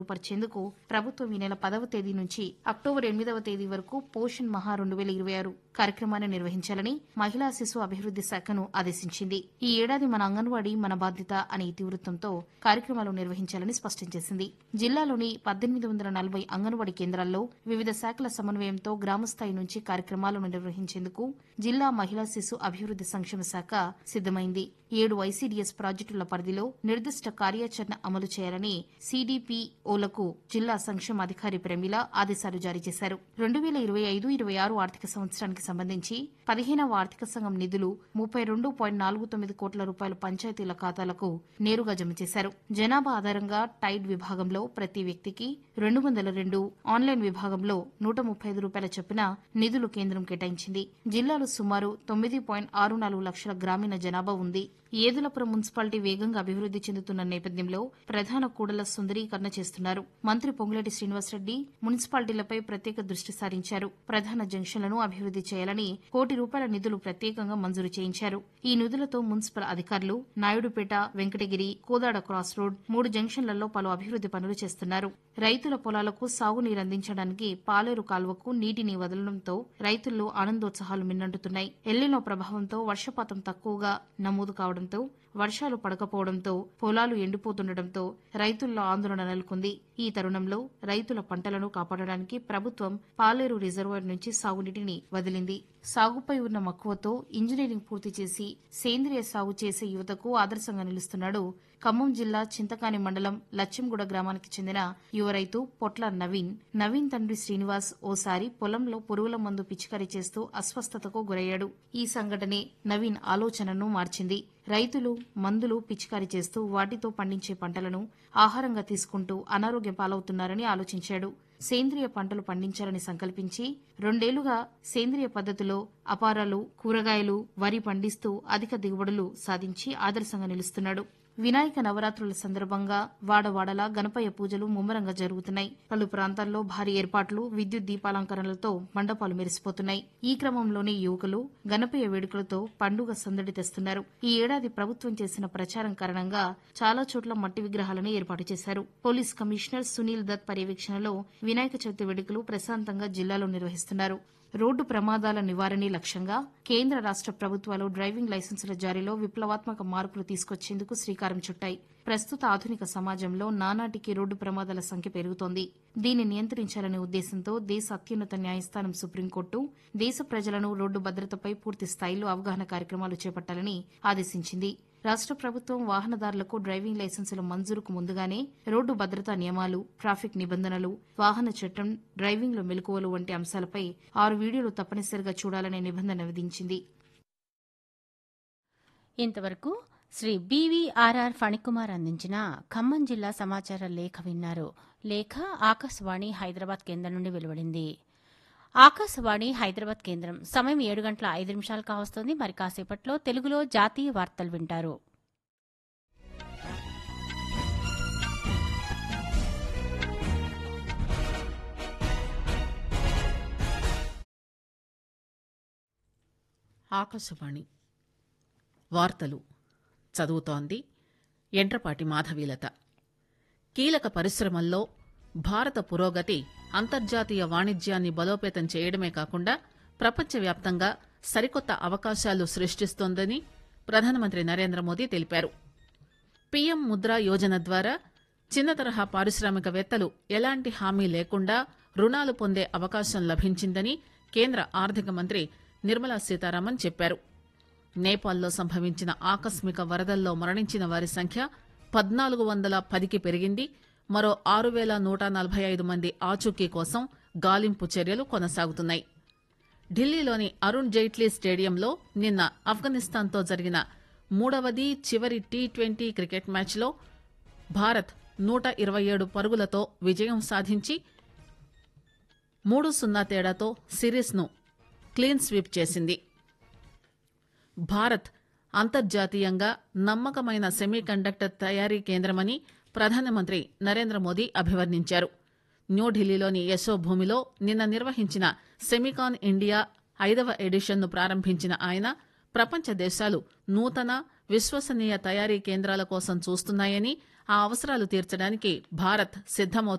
పరిచేందుకు ప్రభుత్వం ఈ నెల పదవ తేదీ నుంచి అక్టోబర్ ఎనిమిదవ తేదీ వరకు పోషణ్ మహా రెండు వేల ఇరవై ఆరు కార్యక్రమాన్ని నిర్వహించాలని మహిళా శిశు అభివృద్ది శాఖను ఆదేశించింది ఈ ఏడాది మన అంగన్వాడీ మన బాధ్యత అనే ఇతివృత్తంతో కార్యక్రమాలు నిర్వహించాలని స్పష్టం చేసింది జిల్లాలోని పద్దెనిమిది వందల నలభై అంగన్వాడీ కేంద్రాల్లో వివిధ శాఖల సమన్వయంతో గ్రామస్థాయి నుంచి కార్యక్రమాలను నిర్వహించేందుకు జిల్లా మహిళా శిశు అభివృద్ది సంక్షేమ శాఖ సిద్దమైంది ఏడు ఐసీడీఎస్ ప్రాజెక్టుల పరిధిలో నిర్దిష్ట కార్యాచరణ అమలు చేయాలని సీడీపీఓలకు జిల్లా సంక్షేమాధికారి ప్రమీల ఆదేశాలు జారీ చేశారు రెండు వేల ఇరవై ఐదు ఇరవై ఆరు ఆర్థిక సంవత్సరానికి సంబంధించి పదిహేనవ ఆర్థిక సంఘం నిధులు ముప్పై రెండు పాయింట్ నాలుగు తొమ్మిది కోట్ల రూపాయల పంచాయతీల ఖాతాలకు నేరుగా జమ చేశారు జనాభా ఆధారంగా టైడ్ విభాగంలో ప్రతి వ్యక్తికి రెండు వందల రెండు ఆన్లైన్ విభాగంలో నూట ముప్పై ఐదు రూపాయల చొప్పున నిధులు కేంద్రం కేటాయించింది జిల్లాలో సుమారు తొమ్మిది పాయింట్ ఆరు నాలుగు లక్షల గ్రామీణ జనాభా ఉంది ఏదులపురం మున్సిపాలిటీ వేగంగా అభివృద్ది చెందుతున్న నేపథ్యంలో ప్రధాన కూడల సుందరీకరణ చేస్తున్నారు మంత్రి పొంగులేటి శ్రీనివాసరెడ్డి మున్సిపాలిటీలపై ప్రత్యేక దృష్టి సారించారు ప్రధాన జంక్షన్లను అభివృద్ది చేయాలని కోటి రూపాయల నిధులు ప్రత్యేకంగా మంజూరు చేయించారు ఈ నిధులతో మున్సిపల్ అధికారులు నాయుడుపేట వెంకటగిరి కోదాడ క్రాస్ రోడ్ మూడు జంక్షన్లలో పలు అభివృద్ది పనులు చేస్తున్నారు రైతుల పొలాలకు సాగునీరు అందించడానికి పాలేరు కాల్వకు నీటిని వదలడంతో రైతుల్లో ఆనందోత్సాహాలు మిన్నంటున్నాయి ఎల్లినో ప్రభావంతో వర్షపాతం తక్కువగా నమోదు కావడంతో వర్షాలు పడకపోవడంతో పొలాలు ఎండిపోతుండటంతో రైతుల్లో ఆందోళన నెలకొంది ఈ తరుణంలో రైతుల పంటలను కాపాడడానికి ప్రభుత్వం పాలేరు రిజర్వాయర్ నుంచి సాగునీటిని వదిలింది సాగుపై ఉన్న మక్కువతో ఇంజనీరింగ్ పూర్తి చేసి సేంద్రియ సాగు చేసే యువతకు ఆదర్శంగా నిలుస్తున్నాడు ఖమ్మం జిల్లా చింతకాని మండలం లచ్చింగూడ గ్రామానికి చెందిన యువ రైతు పొట్ల నవీన్ నవీన్ తండ్రి శ్రీనివాస్ ఓసారి పొలంలో పురుగుల మందు పిచికారీ చేస్తూ అస్వస్థతకు గురయ్యాడు ఈ సంఘటనే నవీన్ ఆలోచనను మార్చింది రైతులు మందులు పిచికారీ చేస్తూ వాటితో పండించే పంటలను ఆహారంగా తీసుకుంటూ అనారోగ్యం పాలవుతున్నారని ఆలోచించాడు సేంద్రియ పంటలు పండించాలని సంకల్పించి రెండేళ్లుగా సేంద్రియ పద్ధతిలో అపారాలు కూరగాయలు వరి పండిస్తూ అధిక దిగుబడులు సాధించి ఆదర్శంగా నిలుస్తున్నాడు వినాయక నవరాత్రుల సందర్భంగా వాడవాడలా గణపయ్య పూజలు ముమ్మరంగా జరుగుతున్నాయి పలు ప్రాంతాల్లో భారీ ఏర్పాట్లు విద్యుత్ దీపాలంకరణలతో మండపాలు మెరిసిపోతున్నాయి ఈ క్రమంలోనే యువకులు గణపయ్య వేడుకలతో పండుగ సందడి తెస్తున్నారు ఈ ఏడాది ప్రభుత్వం చేసిన ప్రచారం కారణంగా చాలా చోట్ల మట్టి విగ్రహాలను ఏర్పాటు చేశారు పోలీస్ కమిషనర్ సునీల్ దత్ పర్యవేక్షణలో వినాయక చవితి వేడుకలు ప్రశాంతంగా జిల్లాలో నిర్వహిస్తున్నారు రోడ్డు ప్రమాదాల నివారణే లక్ష్యంగా కేంద్ర రాష్ట ప్రభుత్వాలు డ్రైవింగ్ లైసెన్సుల జారీలో విప్లవాత్మక మార్పులు తీసుకొచ్చేందుకు శ్రీకారం చుట్టాయి ప్రస్తుత ఆధునిక సమాజంలో నానాటికి రోడ్డు ప్రమాదాల సంఖ్య పెరుగుతోంది దీన్ని నియంత్రించాలనే ఉద్దేశంతో దేశ అత్యున్నత న్యాయస్థానం సుప్రీంకోర్టు దేశ ప్రజలను రోడ్డు భద్రతపై పూర్తి స్థాయిలో అవగాహన కార్యక్రమాలు చేపట్టాలని ఆదేశించింది రాష్ట ప్రభుత్వం వాహనదారులకు డ్రైవింగ్ లైసెన్సుల మంజూరుకు ముందుగానే రోడ్డు భద్రతా నియమాలు ట్రాఫిక్ నిబంధనలు వాహన చట్టం డ్రైవింగ్లో మెలకువలు వంటి అంశాలపై ఆరు వీడియోలు తప్పనిసరిగా చూడాలనే నిబంధన విధించింది ఇంతవరకు శ్రీ బీవీఆర్ఆర్ ఫణికుమార్ అందించిన ఖమ్మం జిల్లా సమాచార లేఖ విన్నారు లేఖ ఆకాశవాణి హైదరాబాద్ కేంద్రం నుండి వెలువడింది ఆకాశవాణి హైదరాబాద్ కేంద్రం సమయం ఏడు గంటల ఐదు నిమిషాలు కావస్తోంది మరి కాసేపట్లో తెలుగులో జాతీయ వార్తలు వింటారు ఆకాశవాణి వార్తలు చదువుతోంది ఎండ్రపాటి మాధవీలత కీలక పరిశ్రమల్లో భారత పురోగతి అంతర్జాతీయ వాణిజ్యాన్ని బలోపేతం చేయడమే కాకుండా ప్రపంచవ్యాప్తంగా సరికొత్త అవకాశాలు సృష్టిస్తోందని ప్రధానమంత్రి నరేంద్ర మోదీ తెలిపారు పీఎం ముద్రా యోజన ద్వారా చిన్న తరహా పారిశ్రామికవేత్తలు ఎలాంటి హామీ లేకుండా రుణాలు పొందే అవకాశం లభించిందని కేంద్ర ఆర్థిక మంత్రి నిర్మలా సీతారామన్ చెప్పారు నేపాల్లో సంభవించిన ఆకస్మిక వరదల్లో మరణించిన వారి సంఖ్య పద్నాలుగు వందల పదికి పెరిగింది మరో ఆరు వేల నూట నలభై ఐదు మంది ఆచూకీ కోసం గాలింపు చర్యలు కొనసాగుతున్నాయి ఢిల్లీలోని అరుణ్ జైట్లీ స్టేడియంలో నిన్న ఆఫ్ఘనిస్తాన్తో జరిగిన మూడవది చివరి టీ ట్వంటీ క్రికెట్ మ్యాచ్లో భారత్ నూట ఇరవై ఏడు పరుగులతో విజయం సాధించి మూడు సున్నా తేడాతో సిరీస్ను క్లీన్ స్వీప్ చేసింది భారత్ అంతర్జాతీయంగా నమ్మకమైన సెమీకండక్టర్ తయారీ కేంద్రమని ప్రధానమంత్రి నరేంద్ర మోదీ అభివర్ణించారు న్యూఢిల్లీలోని యశోభూమిలో నిన్న నిర్వహించిన సెమికాన్ ఇండియా ఐదవ ఎడిషన్ను ప్రారంభించిన ఆయన ప్రపంచ దేశాలు నూతన విశ్వసనీయ తయారీ కేంద్రాల కోసం చూస్తున్నాయని ఆ అవసరాలు తీర్చడానికి భారత్ సిద్దమవుతోందని